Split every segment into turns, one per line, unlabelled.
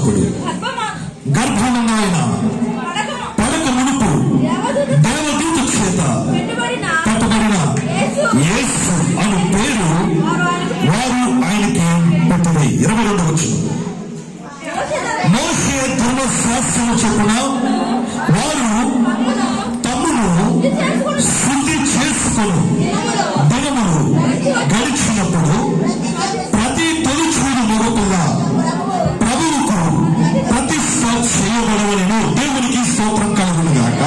గడిచినప్పుడు గర్భమున ఆయన పడక మునుపు దేవదూత చేత పెట్టబడిన యేసు అను పేరు వారు ఆయనకి పెట్టింది ఇరవై రెండు వచ్చు మోసే ధర్మశాస్త్రం చొప్పున వారు తమ్మును శుద్ధి చేసుకొని దినములు గడిచినప్పుడు ప్రతి తొలిచూడు మొదటగా ప్రభువుకు ప్రతిష్ట చేయబడవలను దేవునికి స్తోత్రం కలుగును గాక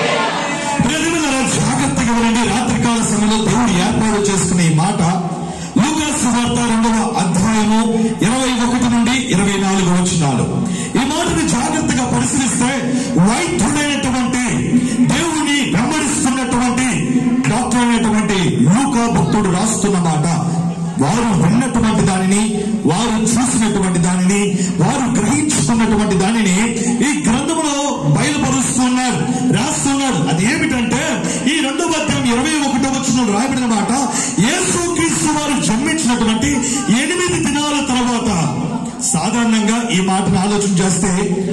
ప్రజల జాగ్రత్తగా ఉండండి రాత్రికాల సమయంలో దేవుడు ఏర్పాటు చేసుకునే ఈ మాట లూకాసు వార్త రెండవ అధ్యాయము ఇరవై ఒకటి నుండి ఇరవై నాలుగు వచ్చినాలు ఈ మాటను జాగ్రత్తగా పరిశీలిస్తే వైద్యుడైనటువంటి దేవుని వెంబడిస్తున్నటువంటి డాక్టర్ అయినటువంటి లూకా భక్తుడు రాస్తున్న మాట వారు విన్నటువంటి దానిని వారు చూసినటువంటి దానిని వారు గ్రహించుకున్నటువంటి దానిని ఈ గ్రంథంలో బయలుపరుస్తున్నారు రాస్తున్నారు అది ఏమిటంటే ఈ రెండవ అధ్యాయం ఇరవై ఒకటో వచ్చిన రాయబడిన మాట యేసు క్రీస్తు వారు జన్మించినటువంటి ఎనిమిది దినాల తర్వాత సాధారణంగా ఈ మాటను ఆలోచన చేస్తే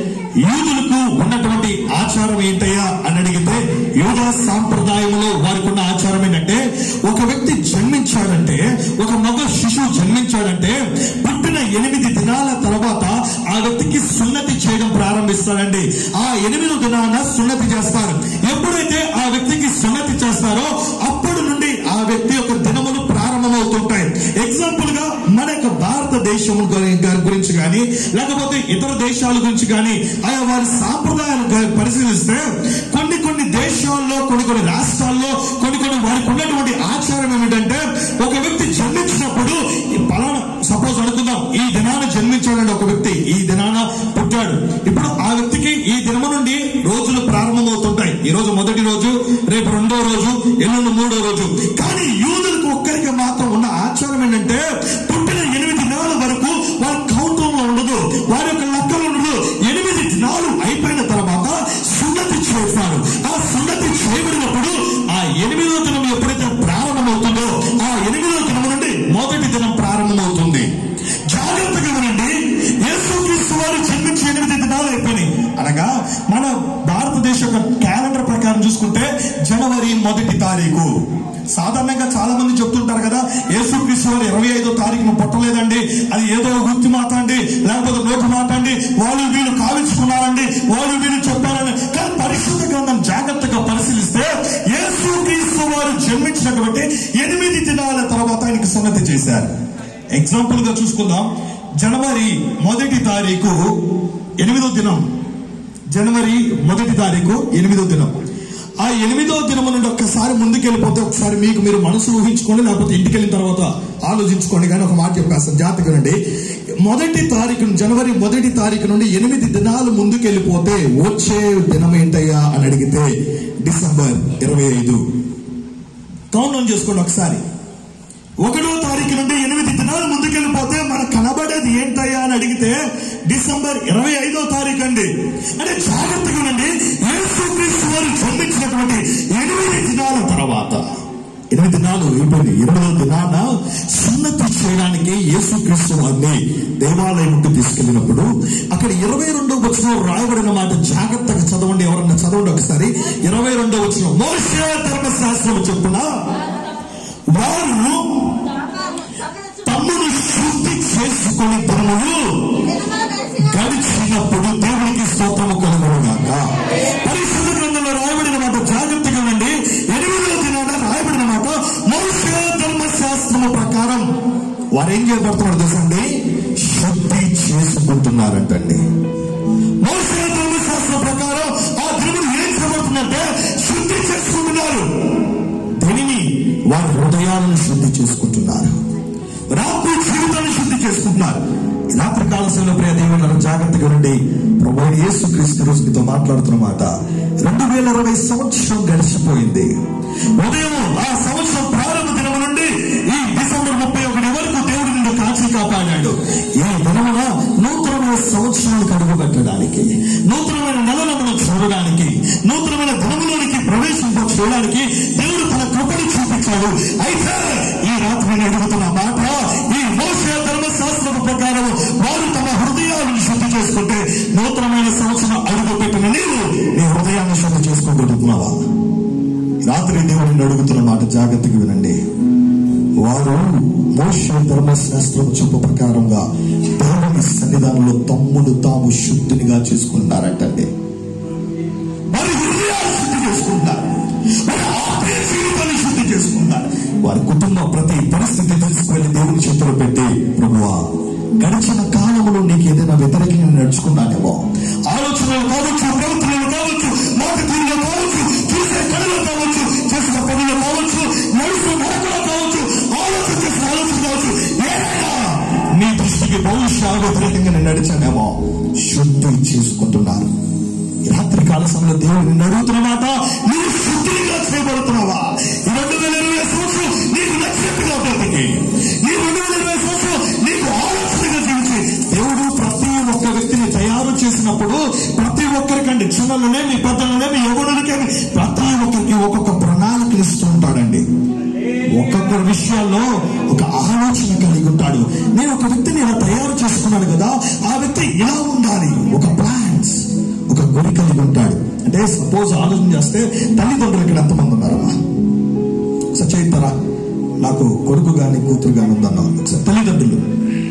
యూదులకు ఉన్నటువంటి ఆచారం ఏంటయ్యా అని అడిగితే యూద సాంప్రదాయంలో వారికి ఉన్న ఆచారం ఏంటంటే ఒక వ్యక్తి జన్మించాడంటే ఒక మగ శిశువు జన్మించాడంటే పుట్టిన ఎనిమిది దినాల తర్వాత ఆ వ్యక్తికి సున్నతి చేయడం ప్రారంభిస్తారండి ఆ ఎనిమిది దినాన సున్నతి చేస్తారు ఎప్పుడైతే ఆ వ్యక్తికి సున్నతి చేస్తారో అప్పటి నుండి ఆ వ్యక్తి యొక్క దినములు ప్రారంభమవుతుంటాయి ఎగ్జాంపుల్ గా మన యొక్క భారతదేశం గురించి కానీ లేకపోతే ఇతర దేశాల గురించి కానీ ఆయా వారి సాంప్రదాయాలు గా- పరిశీలిస్తే కొన్ని కొన్ని దేశాల్లో కొన్ని కొన్ని రాష్ట్రాల్లో కొన్ని కొన్ని వారికి ఉన్నటువంటి ఆచారం ఏమిటంటే ఒక వ్యక్తి జన్మించినప్పుడు ఈ పలానా సపోజ్ అనుకుందాం ఈ దినాన జన్మించాడండి ఒక వ్యక్తి ఈ దినాన పుట్టాడు ఇప్పుడు ఆ వ్యక్తికి ఈ దినము నుండి రోజులు ప్రారంభమవుతుంటాయి ఈ రోజు మొదటి రోజు రేపు రెండో రోజు ఎల్లుండి మూడో రోజు కానీ యూదులకు ఒక్కరికి మాత్రం ఉన్న ఆచారం ఏంటంటే పుట్టిన ఎనిమిది దినాల వరకు వారి కౌంటంలో ఉండదు వారి యొక్క లెక్కలు ఉండదు ఎనిమిది దినాలు అయిపోయిన తర్వాత సున్నతి చేస్తారు ఆ సున్నతి చేయబడినప్పుడు ఆ ఎనిమిదో దినం ఎప్పుడైతే ప్రారంభమవుతుందో ఆ ఎనిమిదో దినం నుండి మొదటి దినం ప్రారంభమవుతుంది జాగ్రత్తగా వినండి యేసుక్రీస్తు వారు జన్మించి ఎనిమిది దినాలు అయిపోయినాయి అనగా మన భారతదేశ యొక్క క్యాలెండర్ ప్రకారం చూసుకుంటే జనవరి మొదటి తారీఖు సాధారణంగా చాలా మంది చెప్తుంటారు కదా యేసుక్రీస్తు వారు ఇరవై ఐదో తారీఖున పుట్టలేదండి అది ఏదో గుర్తు మాట అండి లేకపోతే నోటు మాట అండి వాళ్ళు వీళ్ళు కావించుకున్నారండి వాళ్ళు వీళ్ళు చెప్పారని కానీ పరిశుద్ధ గ్రంథం జాగ్రత్తగా పరిశీలిస్తే యేసుక్రీస్తు వారు జన్మించినటువంటి ఎనిమిది దినాల తర్వాత ఆయనకి సున్నతి చేశారు ఎగ్జాంపుల్ గా చూసుకుందాం జనవరి మొదటి తారీఖు ఎనిమిదో దినం జనవరి మొదటి తారీఖు ఎనిమిదో దినం ఆ ఎనిమిదో దినం నుండి ఒక్కసారి ముందుకెళ్ళిపోతే ఒకసారి మీకు మీరు మనసు ఊహించుకోండి లేకపోతే ఇంటికి వెళ్ళిన తర్వాత ఆలోచించుకోండి కానీ ఒక మాట చెప్పేస్తాను జాగ్రత్తగా రండి మొదటి తారీఖు జనవరి మొదటి తారీఖు నుండి ఎనిమిది దినాలు ముందుకెళ్ళిపోతే వచ్చే దినం ఏంటయ్యా అని అడిగితే డిసెంబర్ ఇరవై ఐదు కౌంట్ డౌన్ చేసుకోండి ఒకసారి ఒకటో తారీఖు నుండి ఎనిమిది దినాలు ముందుకెళ్ళిపోతే మనకు కనబడేది ఏంటయ్యా అని అడిగితే డిసెంబర్ ఇరవై ఐదో తారీఖు అండి అంటే జాగ్రత్తగా ఉండండి యేసుక్రీస్తు వారు జన్మించినటువంటి ఎనిమిది దినాల తర్వాత ఎనిమిది దినాలు అయిపోయింది ఎనిమిదో దినాన సున్నతి చేయడానికి యేసుక్రీస్తు వారిని దేవాలయంకి తీసుకెళ్ళినప్పుడు అక్కడ ఇరవై రెండో వచ్చిన రాయబడిన మాట జాగ్రత్తగా చదవండి ఎవరన్నా చదవండి ఒకసారి ఇరవై రెండో వచ్చిన మోసే ధర్మశాస్త్రం చెప్పున వారు తమ్మును శుద్ధి చేసుకుని దినములు గడిచినప్పుడు దేవునికి స్తోత్రము కలుగునుగాక పరిశుద్ధ గ్రంథంలో రాయబడిన మాట జాగ్రత్తగా ఉండండి ఎనిమిదవ దినాన రాయబడిన మాట మోసే ధర్మశాస్త్రము ప్రకారం వారు ఏం చేయబడుతున్నారు తెలుసండి శుద్ధి చేసుకుంటున్నారంటండి మోసే ధర్మశాస్త్రం ప్రకారం ఆ దినములు ఏం చేయబడుతుందంటే శుద్ధి చేసుకుంటున్నారు దేనిని వారి హృదయాలను శుద్ధి చేసుకుంటున్నారు రాత్రి జీవితాన్ని శుద్ధి చేసుకుంటున్నారు ఈ రాత్రి కాల సమయంలో ప్రియ దేవుని జాగ్రత్తగా ఉండి ప్రభు యేసు క్రీస్తు రోజు మీతో మాట్లాడుతున్న మాట రెండు వేల ఇరవై సంవత్సరం గడిచిపోయింది ఉదయం ఆ సంవత్సరం ప్రారంభ దినం నుండి ఈ డిసెంబర్ ముప్పై ఒకటి వరకు దేవుడు నిన్ను కాచి కాపాడాడు ఈ దినమున నూతనమైన సంవత్సరాలకు అడుగు పెట్టడానికి నూతనమైన నెలను మనం చూడడానికి నూతనమైన దినములోనికి ప్రవేశింప చేయడానికి దేవుడు తన కృపని చూపించాడు అయితే ఈ రాత్రి నేను అడుగుతున్న మాట ఈ మోస ధర్మశాస్త్రం ప్రకారం వారు తమ హృదయాలను శుద్ధి చేసుకుంటే జాగ్రత్తగా వినండి వారు మోష ధర్మశాస్త్రం చెప్పు ప్రకారంగా దేవుని సన్నిధానంలో తమ్మును తాము శుద్ధినిగా చేసుకున్నారటండి వారి హృదయాలు శుద్ధి చేసుకుంటారు వారి ఆత్మీయ జీవితాన్ని శుద్ధి చేసుకుంటారు వారి కుటుంబం ప్రతి పరిస్థితి తీసుకువెళ్ళి దేవుని చేతిలో పెట్టి ప్రభువా గడిచిన కాలంలో నీకు ఏదైనా వ్యతిరేకంగా నడుచుకున్నానేమో ఆలోచనలు కావచ్చు ప్రవర్తనలు కావచ్చు మాట తీరులో కావచ్చు చూసే కళలో కావచ్చు చేసిన పనులు కావచ్చు నడుస్తూ నడకలో కావచ్చు ఆలోచన చేసిన ఆలోచన కావచ్చు ఏదైనా నీ దృష్టికి బహుశా వ్యతిరేకంగా నేను నడిచానేమో శుద్ధి చేసుకుంటున్నాను ఈ రాత్రి కాల సమయంలో దేవుడు నిన్ను అడుగుతున్న మాట నీవు శుద్ధిగా చేయబడుతున్నావా ఈ రెండు వేల ఇరవై సంవత్సరం నీకు నచ్చినట్టుగా బ్రతికి ఈ రెండు వేల ఇరవై సంవత్సరం నీకు ఆలోచనగా జీవించి దేవుడు ప్రతి ఒక్క వ్యక్తిని తయారు చేసినప్పుడు ప్రతి ఒక్కరికండి చిన్నలనే మీ పెద్దలనే మీ యువనులకే ప్రతి ఒక్కరికి ఒక్కొక్క ప్రణాళిక ఇస్తూ ఉంటాడండి ఒక్కొక్కరి విషయాల్లో ఒక ఆలోచన కలిగి ఉంటాడు నేను ఒక వ్యక్తిని ఇలా తయారు చేసుకున్నాను కదా ఆ వ్యక్తి ఇలా ఉండాలి ఒక ప్లాన్స్ ఒక గురి కలిగి ఉంటాడు అంటే సపోజ్ ఆలోచన చేస్తే తల్లిదండ్రులు ఇక్కడ ఎంతమంది ఉన్నారమ్మా సచయితరా నాకు కొడుకు గాని కూతురు గాని ఉందన్నా ఒకసారి తల్లిదండ్రులు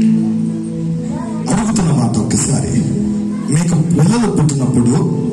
అడుగుతున్న మాట ఒక్కసారి మీకు పిల్లలు పుట్టినప్పుడు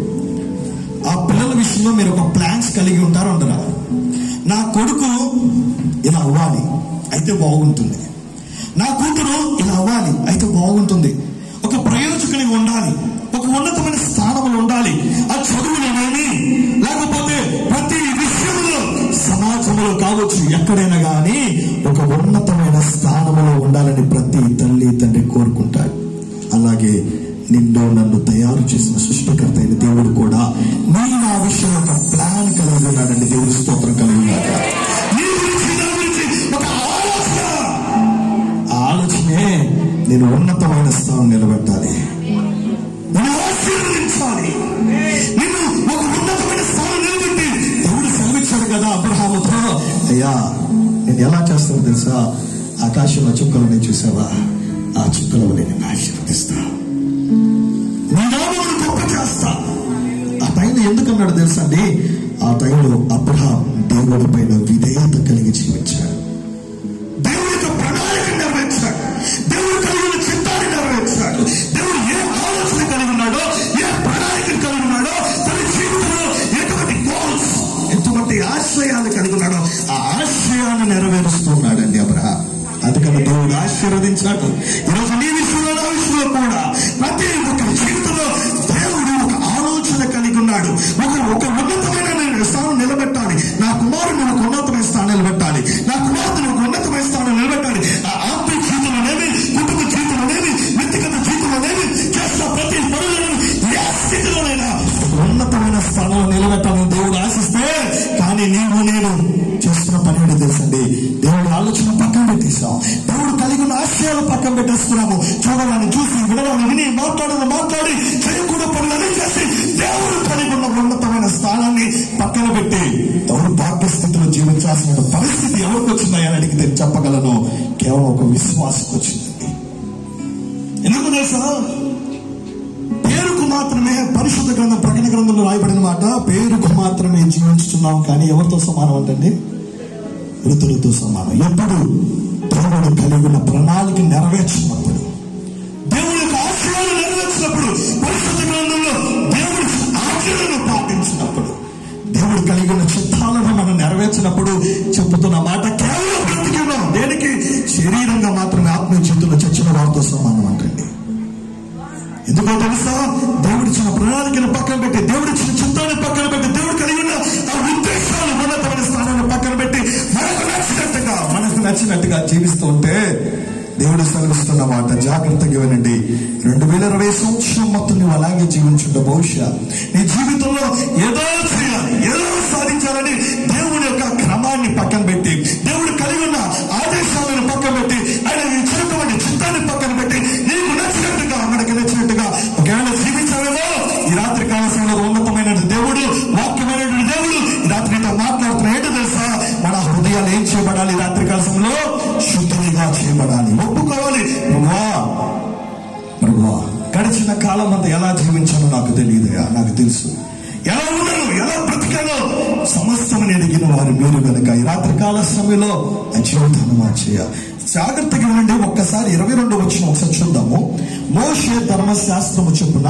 ఆ పిల్లల విషయంలో మీరు ఒక ప్లాన్స్ కలిగి ఉంటారు అంటున్నారు నా కొడుకు ఇలా అవ్వాలి అయితే బాగుంటుంది నా కూతురు ఇలా అవ్వాలి అయితే బాగుంటుంది ఒక ప్రయోజకుని ఉండాలి ఒక ఉన్నతమైన స్థానంలో ఉండాలి ఆ చదువులోనేమి లేకపోతే ప్రతి విషయంలో సమాజంలో కావచ్చు ఎక్కడైనా కానీ ఒక ఉన్నతమైన స్థానంలో ఉండాలని ప్రతి తల్లి తండ్రి కోరుకుంటాడు అలాగే నిన్ను నన్ను తయారు చేసిన సృష్టికర్త అయిన దేవుడు కూడా నేను ఆ విషయం ఒక ప్లాన్ కలిగి ఉన్నాడండి దేవుడి స్తోత్రం కలిగి ఉన్నాడు నీ గురించి, నా గురించి ఒక ఆలోచన ఆ ఆలోచనే నేను ఉన్నతమైన స్థానం నిలబెట్టాలి నేను ఆశీర్వదించాలి నిన్ను ఒక ఉన్నతమైన స్థానం నిలబెట్టి దేవుడు సెలవిచ్చాడు కదా అబ్రహాముతో అయ్యా నేను ఎలా చేస్తానో తెలుసా ఆకాశంలో చుక్కలని చూసావా ఆ చుక్కలో నేను ఆశీర్వదిస్తా నీ నామమును గొప్ప చేస్తా ఆ టైంలో ఎందుకన్నాడు తెలుసా అండి ఆ టైంలో అబ్రహాం దేవుడి పైన విధేయత కలిగి జీవించాడు దేవుడి యొక్క ప్రణాళిక నెరవేర్చాడు దేవుడు కలిగిన చిత్తాన్ని నెరవేర్చాడు దేవుడు ఏ ఆలోచన కలిగి ఉన్నాడో ఏ ప్రణాళిక కలిగి ఉన్నాడో తన జీవితంలో ఎటువంటి గోల్స్ ఎటువంటి ఆశ్రయాలు కలిగి ఉన్నాడో ఆ ఆశ్రయాన్ని నెరవేరుస్తున్నాడండి అబ్రహాం అందుకని దేవుడు ఆశీర్వదించాడు ఈరోజు నీ విషయంలో నా విషయంలో కూడా ప్రతి ఒక్కరి జీవితంలో దేవుడు ఒక ఆలోచన కలిగి ఉన్నాడు ఒక ఒక ఉన్నతమైన నేను స్థానం నిలబెట్టాలి నా కుమారుని ఒక ఉన్నతమైన స్థానం నిలబెట్టాలి నా కుమార్తెను ఒక ఉన్నతమైన స్థానం నిలబెట్టాలి ఆ ఆత్మీయ జీవితంలోనేమి కుటుంబ జీవితంలోనేమి వ్యక్తిగత జీవితంలోనేమి చేస్తున్న ప్రతి పనులను ఏ స్థితిలోనైనా ఒక ఉన్నతమైన స్థానంలో నిలబెట్టాలని దేవుడు ఆశిస్తే కానీ నీవు నేను చేస్తున్న పని ఏంటో తెలుసండి దేవుడి ఆలోచన పక్కన పెట్టేశాం దేవుడు కలిగి ఉన్న ఆశయాలు పక్కన పెట్టేస్తున్నాము చూడాలని చూసి వినడాన్ని విని మాట్లాడాలని మాట్లాడి చేయకూడదు పనులని చేసి దేవుడు కలిగి ఉన్న ఉన్నతమైన స్థానాన్ని పక్కన పెట్టి ఎవరు భాగ్య స్థితిలో జీవించాల్సిన పరిస్థితి ఎవరికి వచ్చిందని అడిగితే చెప్పగలను కేవలం ఒక విశ్వాసకు వచ్చిందండి ఎందుకు తెలుసా పేరుకు మాత్రమే పరిశుద్ధ గ్రంథం ప్రకటన గ్రంథంలో రాయబడిన మాట పేరుకు మాత్రమే జీవించుతున్నాం కానీ ఎవరితో సమానం అంటండి మృతులతో సమానం ఎప్పుడు దేవుడు కలిగి ఉన్న ప్రణాళిక నెరవేర్చినప్పుడు దేవుడి యొక్క ఆశయాలు నెరవేర్చినప్పుడు పరిశుద్ధ గ్రంథంలో దేవుడి ఆజ్ఞలను పాటించినప్పుడు దేవుడు కలిగి ఉన్న చిత్తాలను మనం నెరవేర్చినప్పుడు చెప్పుతున్న మాట కేవలం బ్రతికిన్నాం దేనికి శరీరంగా మాత్రమే ఆత్మీయ జీవితంలో చచ్చిన వారితో సమానం అంటండి ఎందుకో తెలుసా దేవుడిచ్చిన ప్రణాళికను పక్కన పెట్టి దేవుడిచ్చిన చిత్తాన్ని పక్కన పెట్టి దేవుడు కలిగి ఉన్న ఆ ఉద్దేశాలు ఉన్నతమైన స్థానాన్ని పక్కన పెట్టి మనకు నచ్చినట్టుగా మనకు నచ్చినట్టుగా జీవిస్తూ ఉంటే దేవుడు సెలవిస్తున్న మాట జాగ్రత్తగా వినండి రెండు వేల ఇరవై సంవత్సరం మొత్తం నువ్వు అలాగే జీవించుంట బహుశా నీ జీవితంలో ఏదో చేయాలి ఏదో సాధించాలని దేవుడి యొక్క క్రమాన్ని పక్కన పెట్టి దేవుడు కలిగి ఉన్న ఆదేశాలను పక్కన పెట్టి ఆయన ఇచ్చినటువంటి చిత్తాన్ని పక్కన పెట్టి నీకు నచ్చినట్టుగా మనకి నచ్చినట్టుగా ఒకవేళ జీవించావేమో ఈ రాత్రి కాలశంలో ఉన్నతమైన దేవుడు వాక్యమైనటువంటి దేవుడు ఈ రాత్రి నీతో మాట్లాడుతున్న ఏంటో తెలుసా మన హృదయాలు ఏం చేయబడాలి ఈ రాత్రి కాలశంలో శుద్ధిగా చేయబడాలి ఒప్పుకోవాలి ప్రభువా ప్రభువా గడిచిన కాలం అంతా ఎలా జీవించానో నాకు తెలియదుగా నాకు తెలుసు ఎలా ఉండను ఎలా బ్రతికాలో సమస్తమని ఎదిగిన వారు మీరు కనుక ఈ రాత్రికాల సమయంలో ఆ జీవితాన్ని మార్చేయ జాగ్రత్తగా వినండి ఒక్కసారి ఇరవై రెండు వచ్చిన ఒకసారి చూద్దాము మోషే ధర్మశాస్త్రము చొప్పున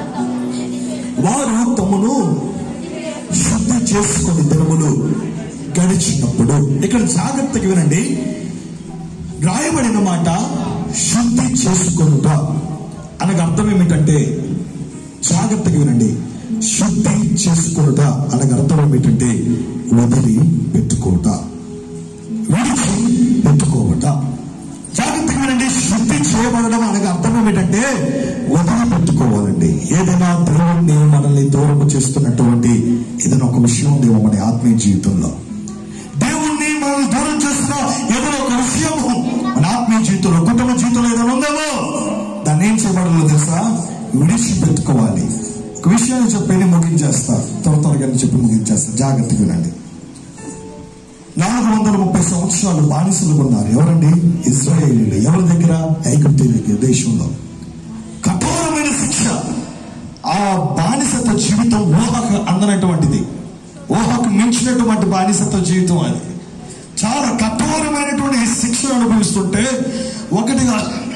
వారు తమను శుద్ధి చేసుకుని దినములు గడిచినప్పుడు ఇక్కడ జాగ్రత్తగా వినండి రాయబడిన మాట శుద్ధి చేసుకొనుట అనగా అర్థం ఏమిటంటే జాగ్రత్తగా వినండి శుద్ధి చేసుకొనుట అనగా అర్థం ఏమిటంటే వదిలి పెట్టుకోట విడిచి పెట్టుకోవట జాగ్రత్తగా వినండి శుద్ధి చేయబడడం అనగా అర్థం ఏమిటంటే వదిలి పెట్టుకోవాలండి ఏదైనా దేవుణ్ణి మనల్ని దూరము చేస్తున్నటువంటి ఏదైనా ఒక విషయం ఉందేమో మన ఆత్మీయ జీవితంలో దేవుణ్ణి మనం దూరం చేస్తున్న ఏదైనా ఒక విషయము మన ఆత్మీయ జీవితంలో కుటుంబ జీవితంలో ఏదైనా ఉందేమో దాన్ని ఏం చేయబడాలో తెలుసా విడిచిపెట్టుకోవాలి ఒక విషయాన్ని చెప్పి ముగించేస్తా త్వర త్వరగా చెప్పి ముగించేస్తా జాగ్రత్తగా వినండి నాలుగు వందల ముప్పై సంవత్సరాలు బానిసలు ఉన్నారు ఎవరండి ఇజ్రాయేలీలు ఎవరి దగ్గర ఐగుప్తు దగ్గర దేశంలో కఠోరమైన శిక్ష ఆ బానిసత జీవితం ఊహకు అందనటువంటిది ఊహకు మించినటువంటి బానిసత జీవితం అది చాలా కఠోరమైనటువంటి శిక్షను అనుభవిస్తుంటే ఒకటిగా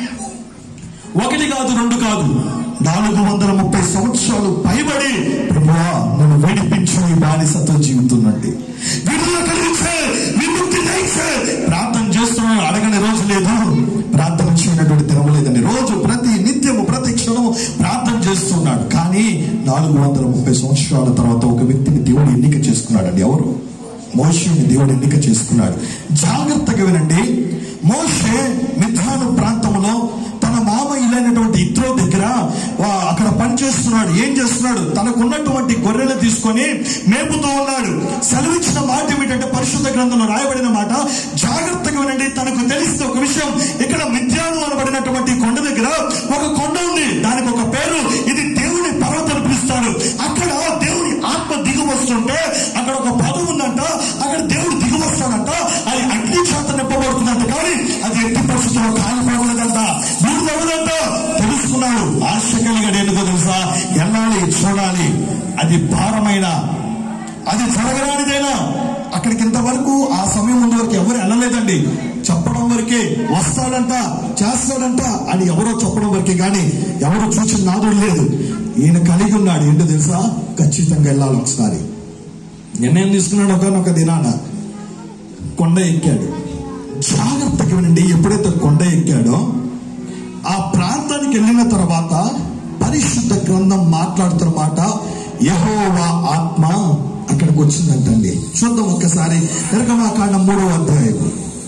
ఒకటి కాదు రెండు కాదు నాలుగు వందల ముప్పై సంవత్సరాలు పైబడి ప్రభువా నన్ను విడిపించు ఈ బానిసతో జీవితున్నట్టు విడుదల కలిగించే విముక్తి దయచే ప్రార్థన చేస్తున్నాను అడగని రోజు లేదు ప్రార్థన చేయనటువంటి దినము లేదండి రోజు ప్రతి నిత్యము ప్రతి క్షణము ప్రార్థన చేస్తున్నాడు కానీ నాలుగు వందల ముప్పై సంవత్సరాల తర్వాత ఒక వ్యక్తిని దేవుడు ఎన్నిక చేసుకున్నాడండి ఎవరు మోషేని దేవుడు ఎన్నిక చేసుకున్నాడు జాగ్రత్తగా వినండి మోషే మిథాను ప్రాంతంలో తన మామ ఇల్లైనటువంటి ఇత్రో దగ్గర వా- అక్కడ పనిచేస్తున్నాడు ఏం చేస్తున్నాడు తనకున్నటువంటి గొర్రెలు తీసుకొని మేపుతూ ఉన్నాడు సెలవిచ్చిన మాట ఏమిటంటే పరిశుద్ధ గ్రంథంలో రాయబడిన మాట జాగ్రత్తగా వినండి తనకు తెలిస్తే ఒక విషయం ఇక్కడ మిథ్యాను అనబడినటువంటి కొండ దగ్గర ఒక కొండ ఉంది దానికి ఒక పేరు ఇది దేవుని పర్వతం పిలుస్తాడు అక్కడ దేవుని ఆత్మ దిగి వస్తుంటే అక్కడ ఒక పదం ఉందంట అక్కడ దేవుడు దిగి వస్తాడంట అది అగ్ని చేత నింపబడుతుందంట కానీ అది ఎట్టి పరిస్థితుల్లో కాలిపోవలేదంట బూడిద అవ్వదంట తెలుసుకున్నాడు ఆశ కలిగాడు ఎందుకో తెలుసా వెళ్ళాలి చూడాలి అది భారమైన అది జరగరానిదైనా అక్కడికి ఇంతవరకు ఆ సమయం ముందు వరకు ఎవరు వెళ్ళలేదండి చెప్పడం వరకే వస్తాడంట చేస్తాడంట అని ఎవరో చెప్పడం వరకే కానీ ఎవరు చూసిన నాదుడు లేదు ఈయన కలిగి ఉన్నాడు ఏంటో తెలుసా ఖచ్చితంగా వెళ్ళాలి ఒకసారి నిర్ణయం తీసుకున్నాడు ఒకనొక దినాన కొండ ఎక్కాడు జాగ్రత్తగా వినండి ఎప్పుడైతే కొండ ఎక్కాడో ఆ ప్రాంతానికి వెళ్ళిన తర్వాత పరిశుద్ధ గ్రంథం మాట్లాడుతున్న మాట యహోవా ఆత్మ అక్కడికి వచ్చిందంటండి చూద్దాం ఒక్కసారి నిర్గమాకాండం మూడవ అధ్యాయం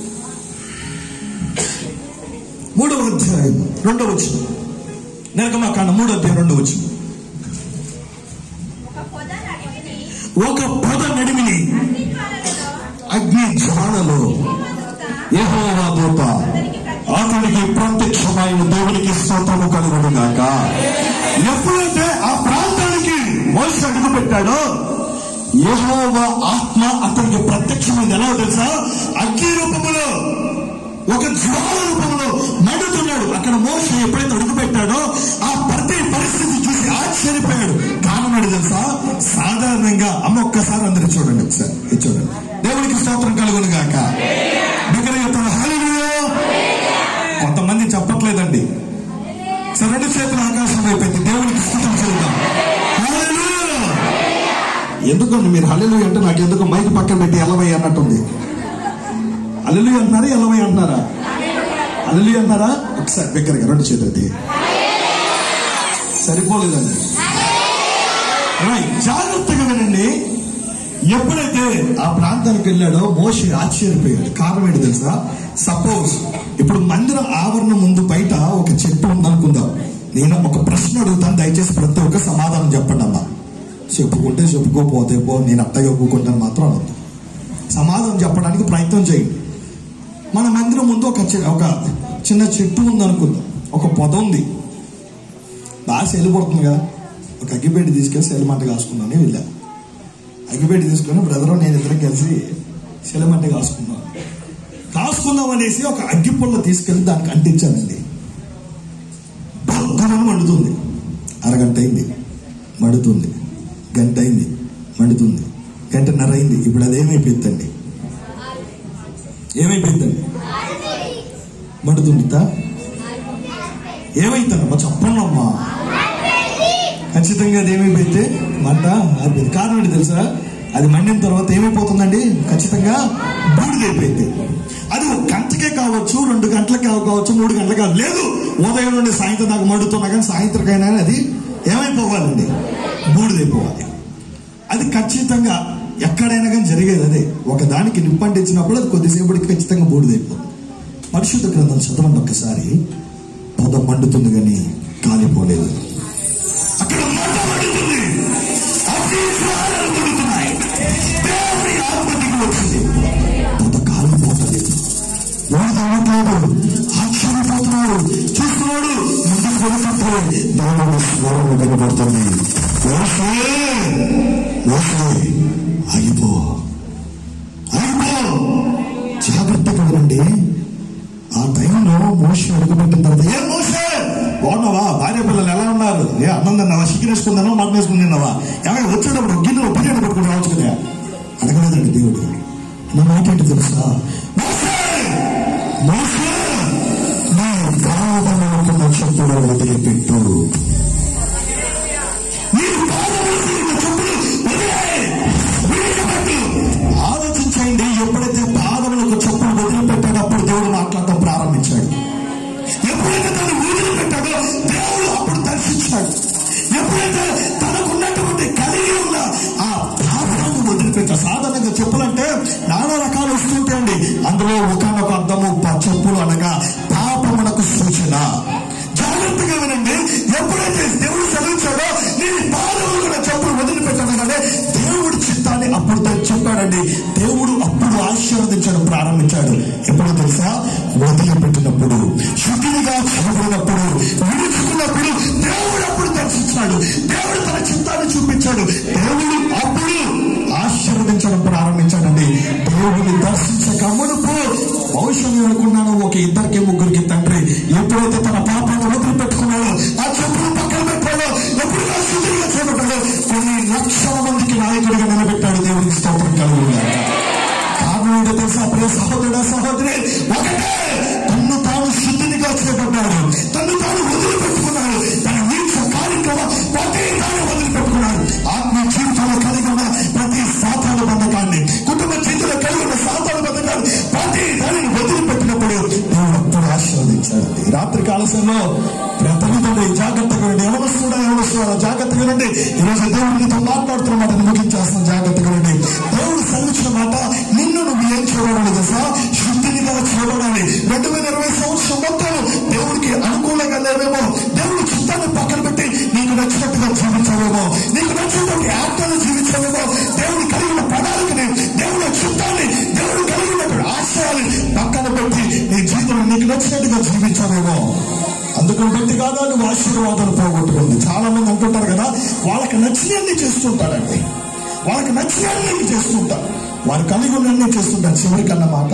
మూడవ అధ్యాయం రెండవ వచ్చిన నిర్గమాకాండం మూడవ అధ్యాయం రెండవ వచ్చిన
ఒక పొద నడిమిని
ఒక పద నడిమిని
అగ్ని జ్వాలలో
అగ్ని జ్వాలలో యెహోవా దూత అతనికి ప్రత్యక్షమైన దేవునికి స్తోత్రము కలుగును గాక ఎప్పుడైతే ఆ ప్రాంతానికి మోసి అడుగు పెట్టాడో యెహోవా ఆత్మ అతనికి ప్రత్యక్షమైంది ఎలా తెలుసా అగ్ని రూపములో ఒక జ్వాల రూపంలో మండుతున్నాడు అక్కడ మోస ఎప్పుడైతే అడుగు పెట్టాడో ఆ ప్రతి పరిస్థితి చూసి ఆశ్చర్యపోయాడు కారణం ఏంటి తెలుసా సాధారణంగా అమ్మ ఒక్కసారి అందరు చూడండి ఒకసారి ఇది చూడండి దేవునికి స్తోత్రం కలుగును గాక దగ్గర చెప్తాను హల్లెలూయా కొంతమంది చెప్పట్లేదండి సరే రెండు చేతుల ఆకాశం అయిపోయింది దేవునికి స్థుతం చేద్దాం హల్లెలూయా ఎందుకండి మీరు హల్లెలూయా అంటే నాకు ఎందుకు మైక్ పక్కన పెట్టి ఎలవై అన్నట్టుంది అల్లెలు అంటున్నారా ఎలవై అంటున్నారా అల్లెలు అంటున్నారా ఒకసారి దగ్గరగా రెండు చేతులు ఎత్తి. సరిపోలేదండి రైట్ జాగ్రత్తగా వినండి ఎప్పుడైతే ఆ ప్రాంతానికి వెళ్ళాడో మోషి ఆశ్చర్యపోయాడు కారణం ఏంటి తెలుసా సపోజ్ ఇప్పుడు మందిర ఆవరణ ముందు బయట ఒక చెట్టు ఉందనుకుందాం నేను ఒక ప్రశ్న అడుగుతాను దయచేసి ప్రతి ఒక్క సమాధానం చెప్పండి అమ్మా చెప్పుకుంటే చెప్పుకోపోతే పో నేను అత్తగా ఒప్పుకుంటాను మాత్రం అనొద్దు సమాధానం చెప్పడానికి ప్రయత్నం చేయండి మన మందిరం ముందు ఒక చె- ఒక చిన్న చెట్టు ఉంది అనుకుందాం ఒక పొద ఉంది బాగా సెలిపడుతుంది కదా ఒక అగ్గిపెట్టి తీసుకెళ్ళి సెలమంట కాసుకున్నాను వెళ్ళా అగ్గిపెట్టి తీసుకుని బ్రదర్ నేను ఇద్దరం కలిసి సెలమంట కాసుకున్నాను కాసుకుందాం అనేసి ఒక అగ్గి పుల్ల తీసుకెళ్లి దానికి అంటించానండి బద్దమని మండుతుంది అరగంట అయింది మండుతుంది గంట అయింది మండుతుంది గంటన్నర అయింది ఇప్పుడు అది ఏమైపోయిందండి ఏమైపోయిందండి మండుతుందితా ఏమైతుందమ్మా చెప్పండమ్మా ఖచ్చితంగా అది ఏమైపోతే మంట ఆరిపోయింది కారణం ఏంటి తెలుసా అది మండిన తర్వాత ఏమైపోతుందండి ఖచ్చితంగా బూడిదైపోయింది అది ఒక గంటకే కావచ్చు రెండు గంటలకే కావచ్చు మూడు గంటలకి కావచ్చు లేదు ఉదయం నుండి సాయంత్రం దాకా మండుతున్నా కానీ సాయంత్రకైనా అది ఏమైపోవాలండి బూడిదైపోవాలి అది ఖచ్చితంగా ఎక్కడైనా కానీ జరిగేది అదే ఒక దానికి నిప్పంటించినప్పుడు అది కొద్దిసేపటికి ఖచ్చితంగా బూడిదైపోతుంది పరిశుద్ధ గ్రంథం చదవండి ఒక్కసారి పొద మండుతుంది కానీ కాలిపోలేదు అక్కడ మంట మండుతుంది అగ్ని జ్వాలలు మండుతున్నాయి దేవుని ఆత్మ దిగి వచ్చింది పొద కాలిపోతలేదు వాడు అవ్వట్లేదు ఆశ్చర్యపోతున్నాడు చూస్తున్నాడు ముందుకు వెళ్తున్నప్పుడు దేవుడు స్వరం వినబడుతుంది మోసే మోసే ఆగిపో ఆగిపో జాగ్రత్తగా వినండి ఆ టైంలో మోసం అడుగుపెట్టిన తర్వాత ఏ మోసే బాగున్నావా భార్య పిల్లలు ఎలా ఉన్నారు ఏ అన్నం తిన్నావా చికెన్ వేసుకుందావా మటన్ వేసుకుని తిన్నావా ఎవరైనా వచ్చేటప్పుడు గిన్నెలో బిర్యానీ పట్టుకుని రావచ్చు కదా అడగలేదండి దేవుడు నా మాట ఏంటి తెలుసా మోసే మోసే నీ పాదములకు నక్షత్రం వదిలిపెట్టు నీ పాదములకు నక్షత్రం వదిలేయ్. విడిచిపెట్టు. ఆలోచించండి ఎప్పుడైతే పాదములకు చెప్పులు వదిలిపెట్టాడో అప్పుడు దేవుడు మాట్లాడటం ప్రారంభించాడు ఎప్పుడైతే తను వదిలిపెట్టాడో దేవుడు అప్పుడు దర్శించాడు ఎప్పుడైతే తనకున్నటువంటి కలిగి ఉన్న ఆ పాపాన్ని వదిలిపెట్టాడు సాధారణంగా చెప్పులంటే నానా రకాలు వస్తుంటాయండి అందులో ఒకనొక అర్థము ప- చెప్పులు అనగా పాపమునకు సూచన జాగ్రత్తగా వినండి ఎప్పుడైతే దేవుడు చదివించాడో నీ పాదములు కూడా చెప్పులు వదిలిపెట్టాడు కానీ దేవుడి చిత్తాన్ని అప్పుడు తను చెప్పాడండి దేవుడు అప్పుడు ఆశీర్వదించడం ప్రారంభించాడు ఎప్పుడో తెలుసా వదిలిపెట్టినప్పుడు శుద్ధిగా చదవనప్పుడు విడుచుకున్నప్పుడు దేవుడు అప్పుడు దర్శించాడు దేవుడు తన చిత్తాన్ని చూపించాడు దేవుడు అప్పుడు ఆశీర్వదించడం ప్రారంభించాడండి దేవుడిని దర్శించక మునుపు భవిష్యత్తు అనుకున్నాను ఒక ఇద్దరికి ముగ్గురికి తండ్రి ఎప్పుడైతే తన పాపాన్ని వదిలిపెట్టుకున్నాడో ఆ చెప్పులు పక్కన పెట్టాడో ఎప్పుడుగా శుద్ధిగా చేపట్టాడో కొన్ని లక్షల మందికి నాయకుడిగా నిలబెట్టాడు దేవుడికి స్తోత్రం కలుగుతుంది కారణం ఏంటో తెలుసా ప్రియ సహోదరుడ సహోదరి ఒకటే తన్ను తాను శుద్ధినిగా చేపట్టాడు తన్ను తాను వదిలిపెట్టుకున్నాడు తన నీచ కార్యక్రమం ప్రతి తాను వదిలిపెట్టుకున్నాడు ఆత్మ జీవితంలో కలిగి ఉన్న ప్రతి సాతాను బంధకాన్ని కుటుంబ జీవితంలో కలిగి ఉన్న సాతాను బంధకాన్ని ప్రతి దానిని వదిలిపెట్టినప్పుడు దేవుడు అప్పుడు ఆశీర్వదించాడు ఈ రాత్రి కాలశంలో తల్లిదండ్రి జాగ్రత్తగా వినండి ఎవరొస్తున్నా ఎవరొస్తున్నా జాగ్రత్తగా వినండి ఈరోజు దేవుడు నీతో మాట్లాడుతున్న మాటను ముగించేస్తాం జాగ్రత్తగా వినండి దేవుడు సెలవిచ్చిన మాట నిన్ను నువ్వు ఏం చూడాలి తెలుసా శుద్ధినిగా చూడాలి రెండు వేల ఇరవై సంవత్సరం మొత్తం దేవుడికి అనుకూలంగా లేవేమో దేవుడి చిత్తాన్ని పక్కన పెట్టి నీకు నచ్చినట్టుగా జీవించవేమో నీకు నచ్చినటువంటి ఆత్మను జీవించవేమో దేవుడు కలిగిన ప్రణాళికని దేవుడి చిత్తాన్ని దేవుడు కలిగిన ఆశయాన్ని పక్కన పెట్టి నీ జీవితంలో నీకు నచ్చినట్టుగా జీవించవేమో అందుకని బట్టి కాదా నువ్వు ఆశీర్వాదాలు పోగొట్టుకుంది చాలా మంది అంటుంటారు కదా వాళ్ళకి నచ్చినన్ని చేస్తుంటారండి వాళ్ళకి నచ్చినన్ని చేస్తుంటారు వారు కలిగి ఉన్నన్ని చేస్తుంటారు చివరికి అన్న మాట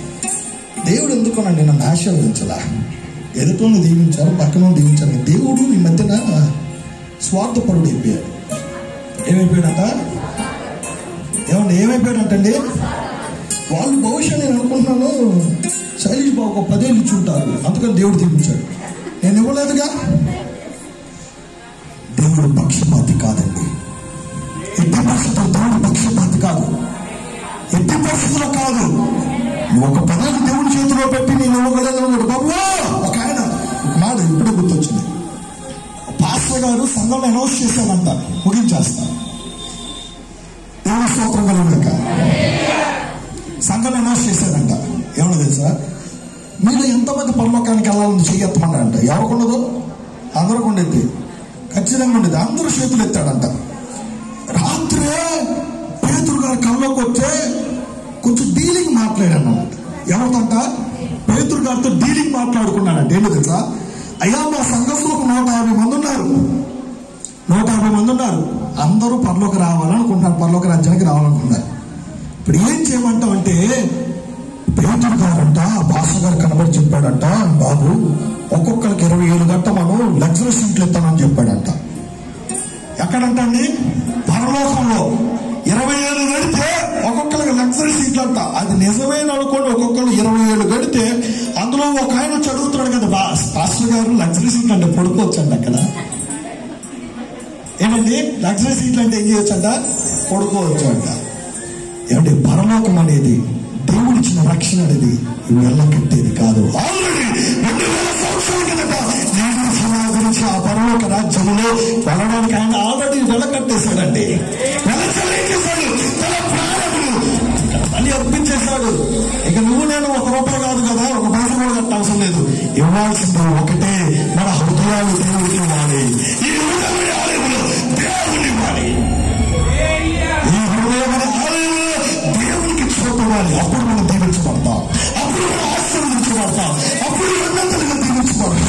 దేవుడు ఎందుకోనండి నన్ను ఆశీర్వదించలా ఎదుటోని దీవించారు పక్కన దీవించారు దేవుడు ఈ మధ్యన స్వార్థపరుడు అయిపోయాడు ఏమైపోయాడట ఏమండి ఏమైపోయాడంటండి వాళ్ళు భవిష్యత్ నేను అనుకుంటున్నాను శైలీష్ బాబు ఒక పదేళ్ళు ఇచ్చుంటారు అందుకని దేవుడు దీవించాడు నేను ఇవ్వలేదుగా దేవుడు పక్షపాతి కాదండి ఎట్టి పరిస్థితుల్లో దేవుడు పక్షపాతి కాదు ఎట్టి పరిస్థితుల్లో కాదు నువ్వు ఒక పదాన్ని దేవుడి చేతిలో పెట్టి నేను ఇవ్వగలను అన్నాడు బాబు ఒక ఆయన మాట ఇప్పుడే గుర్తొచ్చింది పాస్టర్ గారు సంఘంలో అనౌన్స్ చేశానంట ముగించేస్తా దేవుడి స్తోత్రం కలుగునక సంఘంలో అనౌన్స్ చేశారంట ఏమన్నా తెలుసా మీరు ఎంతమంది పరలోకానికి వెళ్ళాలని చెయ్యెత్తమన్నారంట ఎవరికి ఉండదు అందరికి ఉండేది ఖచ్చితంగా ఉండేది అందరూ చేతులు ఎత్తాడంట రాత్రే పేతురు గారు కల్లోకి వస్తే కొంచెం డీలింగ్ మాట్లాడాను ఎవరితంట పేతురు గారితో డీలింగ్ మాట్లాడుకున్నాడంట ఏంటో తెలుసా అయ్యా మా సంఘంలో ఒక నూట యాభై మంది ఉన్నారు నూట యాభై మంది ఉన్నారు అందరూ పరలోకి రావాలనుకుంటున్నారు పరలోక రాజ్యానికి రావాలనుకుంటున్నారు ఇప్పుడు ఏం చేయమంటావు అంటే పేతుడు గారంట భాష గారు కనబడి చెప్పాడంట బాబు ఒక్కొక్కరికి ఇరవై ఏడు గంట మనం లగ్జరీ సీట్లు ఇస్తామని చెప్పాడంట ఎక్కడంట అండి పరలో సీట్లు అంట అది నిజమేన అనుకోండి ఒక్కొక్కరు ఇరవై ఏళ్ళు గడితే అందులో ఒక ఆయన వచ్చి అడుగుతున్నాడు కదా బా పాస్టర్ గారు లగ్జరీ సీట్లు అంటే పడుకోవచ్చు అండి అక్కడ ఏమండి లగ్జరీ సీట్లు అంటే ఏం చేయొచ్చు అంట పడుకోవచ్చు అంట ఏమంటే పరలోకం అనేది దేవుడిచ్చిన రక్షణ అనేది వెళ్ళకట్టేది కాదు ఆల్రెడీ రెండు వేల సంవత్సరాల కిందట దేవుడి సమాజం గురించి ఆ పరలోక రాజ్యంలో వెళ్ళడానికి ఆయన ఆల్రెడీ వెళ్ళకట్టేశాడండి వెళ్ళచలేసేశాడు తన ప్రాణములు ఇక్కడ బలి అర్పించేశాడు ఇక నువ్వు నేను ఒక రూపాయి కాదు కదా ఒక పైస కూడా కట్టాల్సిన లేదు ఇవ్వాల్సింది ఒకటే మన హృదయాలు దేవుడికి ఇవ్వాలి ఈ హృదయమైన ఆలయంలో దేవుడిని ఇవ్వాలి ఈ హృదయమైన ఆలయంలో దేవునికి చూపవాలి అప్పుడు మనం దీవించబడతాం అప్పుడు మనం ఆశీర్వదించబడతాం అప్పుడు ఉన్నతంగా దీవించబడతాం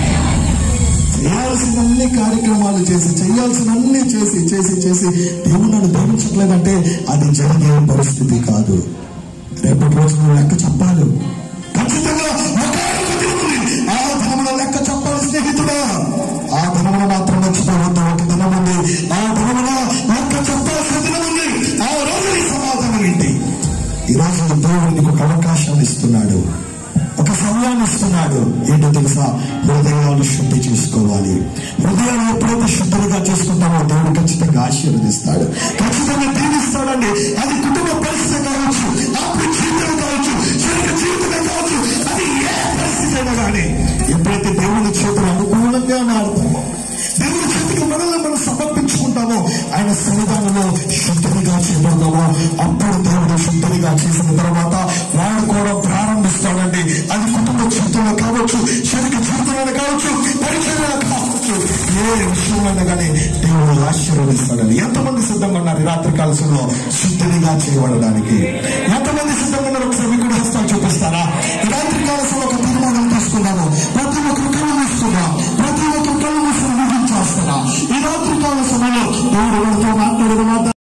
చేయాల్సినన్ని కార్యక్రమాలు చేసి చేయాల్సినన్ని చేసి చేసి చేసి దేవుడు నన్ను దీవించట్లేదంటే అది జరిగే పరిస్థితి కాదు రేపటి రోజు నువ్వు లెక్క చెప్పాలి ఖచ్చితంగా ఒకానొక దినం ఉంది. ఆ దినమున లెక్క చెప్పాలి స్నేహితుడా ఆ దినమున మాత్రం మర్చిపోవద్దు ఒక దినం ఉంది ఆ దినమున లెక్క చెప్పాల్సిన దినం ఉంది ఆ రోజు నీ సమాధానం ఏంటి ఈ రోజు దేవుడు నీకు ఒక అవకాశాన్ని ఇస్తున్నాడు ఒక సమయాన్ని ఇస్తున్నాడు ఏంటో తెలుసా హృదయాలు శుద్ధి చేసుకోవాలి హృదయాలు ఎప్పుడైతే శుద్ధిగా చేసుకుంటామో దేవుడు ఖచ్చితంగా ఆశీర్వదిస్తాడు ఖచ్చితంగా దీవిస్తాడండి అది కుటుంబ పరిస్థితి కావచ్చు ఆత్మ జీవితం కావచ్చు శరీర జీవితమే కావచ్చు అది ఏ పరిస్థితి అయినా కానీ ఎప్పుడైతే దేవుని చేతులు అనుకూలంగా మారుతామో దేవుని చేతికి మనల్ని మనం సమర్పించుకుంటామో ఆయన సన్నిధానంలో శుద్ధిగా చేయబడతామో అప్పుడు దేవుడు శుద్ధిగా చేసిన తర్వాత వాడుకోవడం ప్రారంభిస్తాడండి అది కుటుంబ జీవితంలో కావచ్చు శరీర జీవితంలో కావచ్చు పరిచయంలో కావచ్చు ఏ విషయంలో కానీ దేవుడు ఆశీర్వదిస్తాడని ఎంతమంది సిద్ధంగా ఉన్నారు ఈ రాత్రి కాలశంలో శుద్ధిగా చేయబడడానికి ఎంతమంది సిద్ధంగా ఉన్నారు ఒకసారి మీకు కూడా హస్తాలు చూపిస్తారా ఈ రాత్రి కాలశంలో ఒక తీర్మానం తీసుకున్నాము ప్రతి ఒక్కరు కళ్ళు మూసుకున్నాం ప్రతి ఒక్కరు కళ్ళు మూసుకుని ముగించేస్తారా ఈ రాత్రి కాల సమయంలో దేవుడు ఎవరితో మాట్లాడిన మాట